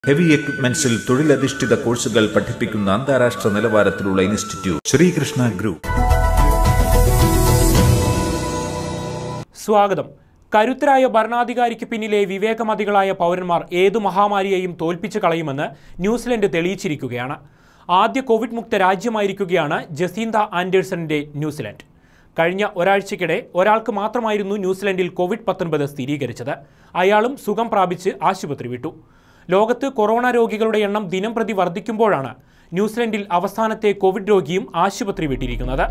heavy എക്യുപ്മെന്റ്സിൽ തൊഴിലധിഷ്ഠിത കോഴ്സുകൾ പഠിപ്പിക്കുന്ന അന്താരാഷ്ട്ര നിലവാരത്തിലുള്ള ഇൻസ്റ്റിറ്റ്യൂട്ട് ശ്രീകൃഷ്ണ ഗ്രൂപ്പ് സ്വാഗതം കരുത്തരായ ഭരണാധികാരിക്ക് പിന്നിലെ വിവേകമതികളായ പൗരന്മാർ ഏതു മഹാമാരിയെയും തോൽപ്പിച്ചു കളയുമെന്ന് ന്യൂസിലൻഡ് തെളിയിച്ചിരിക്കുകയാണ് ആദ്യ കോവിഡ് മുക്ത രാജ്യമായിരിക്കുകയാണ് ജസീന്ത ആൻഡേഴ്സണിന്റെ ന്യൂസിലൻഡ് കഴിഞ്ഞ ഒരാഴ്ചയ്ക്കിടെ ഒരാൾക്ക് മാത്രമായിരുന്നു ന്യൂസിലൻഡിൽ കോവിഡ് പത്തൊൻപത് സ്ഥിരീകരിച്ചത് അയാളും സുഖം പ്രാപിച്ച് ആശുപത്രി വിട്ടു ലോകത്ത് കൊറോണ രോഗികളുടെ എണ്ണം ദിനം പ്രതി വർദ്ധിക്കുമ്പോഴാണ് ന്യൂസിലൻഡിൽ അവസാനത്തെ കോവിഡ് രോഗിയും ആശുപത്രി വിട്ടിരിക്കുന്നത്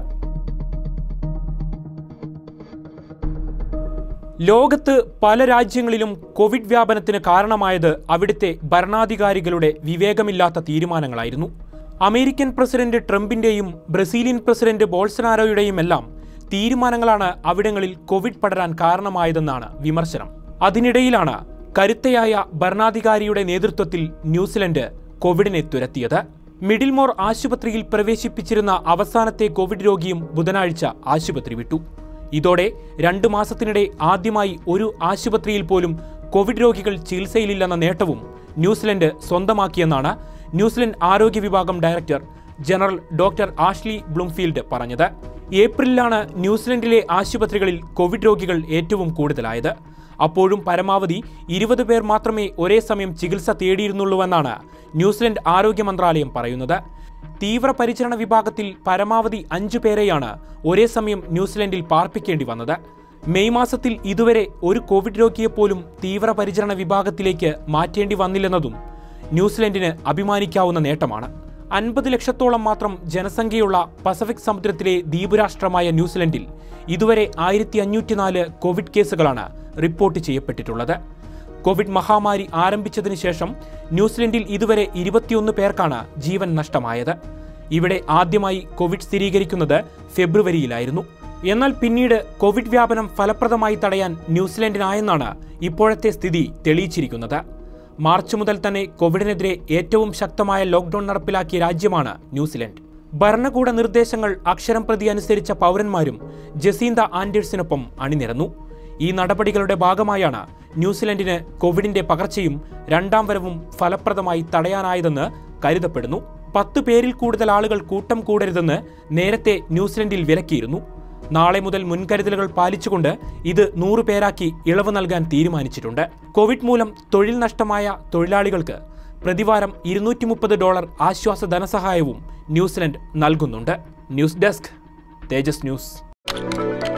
ലോകത്ത് പല രാജ്യങ്ങളിലും കോവിഡ് വ്യാപനത്തിന് കാരണമായത് അവിടുത്തെ ഭരണാധികാരികളുടെ വിവേകമില്ലാത്ത തീരുമാനങ്ങളായിരുന്നു അമേരിക്കൻ പ്രസിഡന്റ് ട്രംപിന്റെയും ബ്രസീലിയൻ പ്രസിഡന്റ് ബോൾസനാരോയുടെയും എല്ലാം തീരുമാനങ്ങളാണ് അവിടങ്ങളിൽ കോവിഡ് പടരാൻ കാരണമായതെന്നാണ് വിമർശനം അതിനിടയിലാണ് കരുത്തയായ ഭരണാധികാരിയുടെ നേതൃത്വത്തിൽ ന്യൂസിലൻഡ് കോവിഡിനെ തുരത്തിയത് മിഡിൽമോർ ആശുപത്രിയിൽ പ്രവേശിപ്പിച്ചിരുന്ന അവസാനത്തെ കോവിഡ് രോഗിയും ബുധനാഴ്ച ആശുപത്രി വിട്ടു ഇതോടെ രണ്ടു മാസത്തിനിടെ ആദ്യമായി ഒരു ആശുപത്രിയിൽ പോലും കോവിഡ് രോഗികൾ ചികിത്സയിലില്ലെന്ന നേട്ടവും ന്യൂസിലൻഡ് സ്വന്തമാക്കിയെന്നാണ് ന്യൂസിലൻഡ് ആരോഗ്യ വിഭാഗം director general doctor Ashley Bloomfield പറഞ്ഞത് ഏപ്രിലാണ് ന്യൂസിലൻഡിലെ ആശുപത്രികളിൽ കോവിഡ് രോഗികൾ ഏറ്റവും കൂടുതലായത് അപ്പോഴും പരമാവധി ഇരുപത് പേർ മാത്രമേ ഒരേ സമയം ചികിത്സ തേടിയിരുന്നുള്ളൂവെന്നാണ് ന്യൂസിലൻഡ് ആരോഗ്യ മന്ത്രാലയം പറയുന്നത് തീവ്രപരിചരണ വിഭാഗത്തിൽ പരമാവധി അഞ്ചു പേരെയാണ് ഒരേ സമയം ന്യൂസിലൻഡിൽ പാർപ്പിക്കേണ്ടി വന്നത് മെയ് മാസത്തിൽ ഇതുവരെ ഒരു കോവിഡ് രോഗിയെപ്പോലും തീവ്രപരിചരണ വിഭാഗത്തിലേക്ക് മാറ്റേണ്ടി വന്നില്ലെന്നതും ന്യൂസിലൻഡിന് അഭിമാനിക്കാവുന്ന നേട്ടമാണ് അൻപത് ലക്ഷത്തോളം മാത്രം ജനസംഖ്യയുള്ള പസഫിക് സമുദ്രത്തിലെ ദ്വീപുരാഷ്ട്രമായ ന്യൂസിലൻഡിൽ ഇതുവരെ ആയിരത്തി അഞ്ഞൂറ്റിനാല് കോവിഡ് കേസുകളാണ് റിപ്പോർട്ട് ചെയ്യപ്പെട്ടിട്ടുള്ളത് കോവിഡ് മഹാമാരി ആരംഭിച്ചതിന് ശേഷം ന്യൂസിലൻഡിൽ ഇതുവരെ ഇരുപത്തിയൊന്ന് പേർക്കാണ് ജീവൻ നഷ്ടമായത് ഇവിടെ ആദ്യമായി കോവിഡ് സ്ഥിരീകരിക്കുന്നത് ഫെബ്രുവരിയിലായിരുന്നു എന്നാൽ പിന്നീട് കോവിഡ് വ്യാപനം ഫലപ്രദമായി തടയാൻ ന്യൂസിലൻഡിനായെന്നാണ് ഇപ്പോഴത്തെ സ്ഥിതി തെളിയിച്ചിരിക്കുന്നത് മാർച്ച് മുതൽ തന്നെ കോവിഡിനെതിരെ ഏറ്റവും ശക്തമായ ലോക്ഡൌൺ നടപ്പിലാക്കിയ രാജ്യമാണ് ന്യൂസിലൻഡ് ഭരണകൂട നിർദ്ദേശങ്ങൾ അക്ഷരം പ്രതി അനുസരിച്ച പൗരന്മാരും ജസീന്ത ആൻഡേഴ്സിനൊപ്പം അണിനിരന്നു ഈ നടപടികളുടെ ഭാഗമായാണ് ന്യൂസിലൻഡിന് കോവിഡിന്റെ പകർച്ചയും രണ്ടാം വരവും ഫലപ്രദമായി തടയാനായതെന്ന് കരുതപ്പെടുന്നു പത്ത് പേരിൽ കൂടുതൽ ആളുകൾ കൂട്ടം കൂടരുതെന്ന് നേരത്തെ ന്യൂസിലൻഡിൽ വിലക്കിയിരുന്നു നാളെ മുതൽ മുൻകരുതലുകൾ പാലിച്ചുകൊണ്ട് ഇത് നൂറ് പേരാക്കി ഇളവ് നൽകാൻ തീരുമാനിച്ചിട്ടുണ്ട് കോവിഡ് മൂലം തൊഴിൽ നഷ്ടമായ തൊഴിലാളികൾക്ക് പ്രതിവാരം ഇരുന്നൂറ്റി മുപ്പത് ഡോളർ ആശ്വാസ ധനസഹായവും ന്യൂസിലൻഡ് നൽകുന്നുണ്ട് ന്യൂസ് ഡെസ്ക് തേജസ് ന്യൂസ്